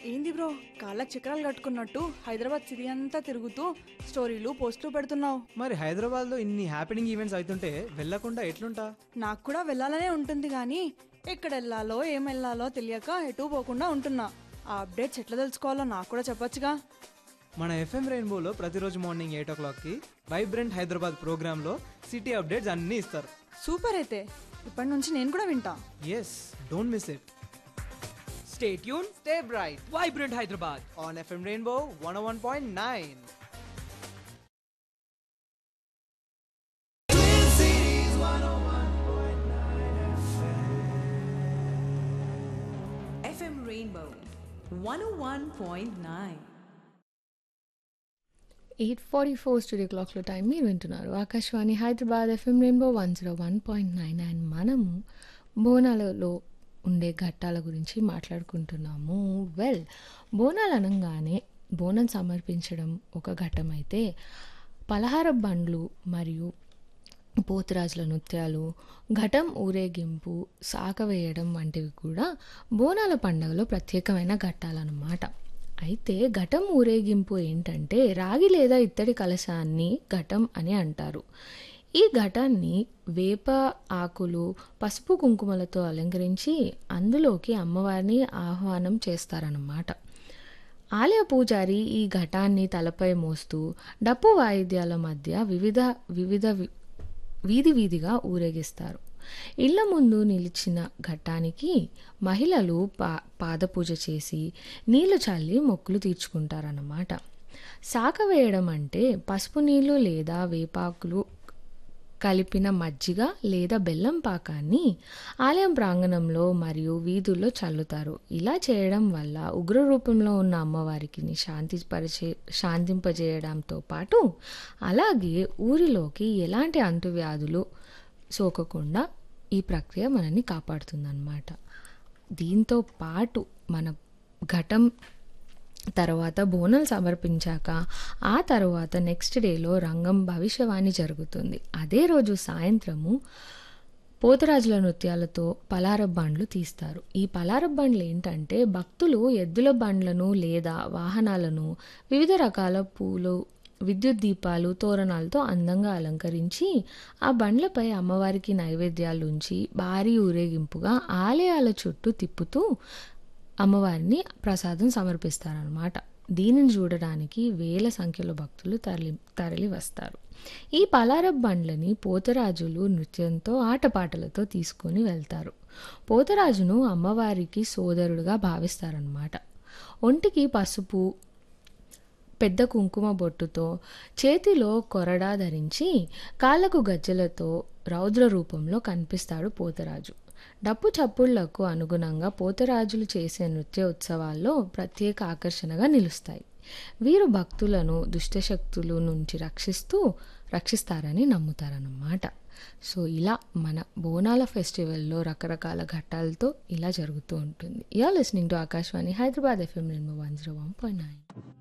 ఏంది బ్రో కాళ్ళకి చక్రాలు కట్టుకున్నట్టు హైదరాబాద్ సిటీ అంతా తిరుగుతూ స్టోరీలు పోస్టులు పెడుతున్నావు మరి హైదరాబాద్లో ఇన్ని హ్యాపెనింగ్ ఈవెంట్స్ అవుతుంటే వెళ్ళకుండా ఎట్లుంటా నాకు కూడా వెళ్ళాలనే ఉంటుంది కానీ ఎక్కడ వెళ్ళాలో ఏం వెళ్ళాలో తెలియక ఎటు పోకుండా ఉంటున్నా ఆ అప్డేట్స్ ఎట్లా తెలుసుకోవాలో నాకు కూడా చెప్పొచ్చుగా మన ఎఫ్ఎం రెయిన్బోలో ప్రతిరోజు మార్నింగ్ ఎయిట్ ఓ క్లాక్కి వైబ్రెంట్ హైదరాబాద్ ప్రోగ్రాంలో సిటీ అప్డేట్స్ అన్నీ ఇస్తారు సూపర్ అయితే ఇప్పటి నుంచి నేను కూడా వింటా yes don't miss it Stay tuned, stay bright Vibrant Hyderabad. On FM Rainbow one one point nine FM Rainbow 101.9. Eight forty four studio క్లాక్లో టైం మీరు వింటున్నారు Akashvani Hyderabad FM Rainbow one zero one point nine and మనము బోనాలలో ఉండే ఘట్టాల గురించి మాట్లాడుకుంటున్నాము well Bonalu అనగానే బోనం సమర్పించడం ఒక ఘట్టం అయితే పలహార బండ్లు మరియు పోతురాజుల నృత్యాలు ఘటం ఊరేగింపు సాక వేయడం వంటివి కూడా బోనాల పండుగలో ప్రత్యేకమైన ఘట్టాలన్నమాట అయితే ఘటం ఊరేగింపు ఏంటంటే రాగి లేదా ఇత్తడి కలశాన్ని ఘటం అని అంటారు ఈ ఘటాన్ని వేప ఆకులు పసుపు కుంకుమలతో అలంకరించి అందులోకి అమ్మవారిని ఆహ్వానం చేస్తారన్నమాట ఆలయ పూజారి ఈ ఘటాన్ని తలపై మోస్తూ డప్పు వాయిద్యాల మధ్య వివిధ వివిధ వి- వీధి వీధిగా ఊరేగిస్తారు ఇళ్ల ముందు నిలిచిన ఘట్టానికి మహిళలు పా పాదపూజ చేసి నీళ్లు చల్లి మొక్కులు తీర్చుకుంటారన్నమాట శాఖ వేయడం అంటే పసుపు నీళ్లు లేదా వేపాకులు కలిపిన మజ్జిగ లేదా బెల్లం పాకాన్ని ఆలయం ప్రాంగణంలో మరియు వీధుల్లో చల్లుతారు ఇలా చేయడం వల్ల ఉగ్ర రూపంలో ఉన్న అమ్మవారికి శాంతిపరిచే శాంతింపజేయడంతో పాటు అలాగే ఊరిలోకి ఎలాంటి అంటువ్యాధులు సోకకుండా ఈ ప్రక్రియ మనల్ని కాపాడుతుందన్నమాట దీంతో పాటు మన ఘటం తర్వాత బోనాలు సమర్పించాక ఆ తర్వాత నెక్స్ట్ డేలో రంగం భవిష్యవాణి జరుగుతుంది అదే రోజు సాయంత్రము పోతరాజుల నృత్యాలతో పలార బండ్లు తీస్తారు ఈ పలార బండ్లు ఏంటంటే భక్తులు ఎద్దుల బండ్లను లేదా వాహనాలను వివిధ రకాల పూలు విద్యుత్ దీపాలు తోరణాలతో అందంగా అలంకరించి ఆ బండ్లపై అమ్మవారికి నైవేద్యాలు ఉంచి భారీ ఊరేగింపుగా ఆలయాల చుట్టూ తిప్పుతూ అమ్మవారిని ప్రసాదం సమర్పిస్తారనమాట దీనిని చూడడానికి వేల సంఖ్యలో భక్తులు తరలి తరలి వస్తారు ఈ పలారబ్ బండ్లని పోతరాజులు నృత్యంతో ఆటపాటలతో తీసుకొని వెళ్తారు పోతరాజును అమ్మవారికి సోదరుడుగా భావిస్తారనమాట ఒంటికి పసుపు పెద్ద కుంకుమ బొట్టుతో చేతిలో కొరడా ధరించి కాళ్ళకు గజ్జలతో రౌద్ర రూపంలో కనిపిస్తాడు పోతరాజు డప్పు చప్పుళ్లకు అనుగుణంగా పోతరాజులు చేసే నృత్య ఉత్సవాల్లో ప్రత్యేక ఆకర్షణగా నిలుస్తాయి వీరు భక్తులను దుష్టశక్తుల నుంచి రక్షిస్తూ రక్షిస్తారని నమ్ముతారన్నమాట సో ఇలా మన బోనాల ఫెస్టివల్లో రకరకాల ఘట్టాలతో ఇలా జరుగుతూ ఉంటుంది you're listening to Akashvani Hyderabad FM రెండు one zero one point nine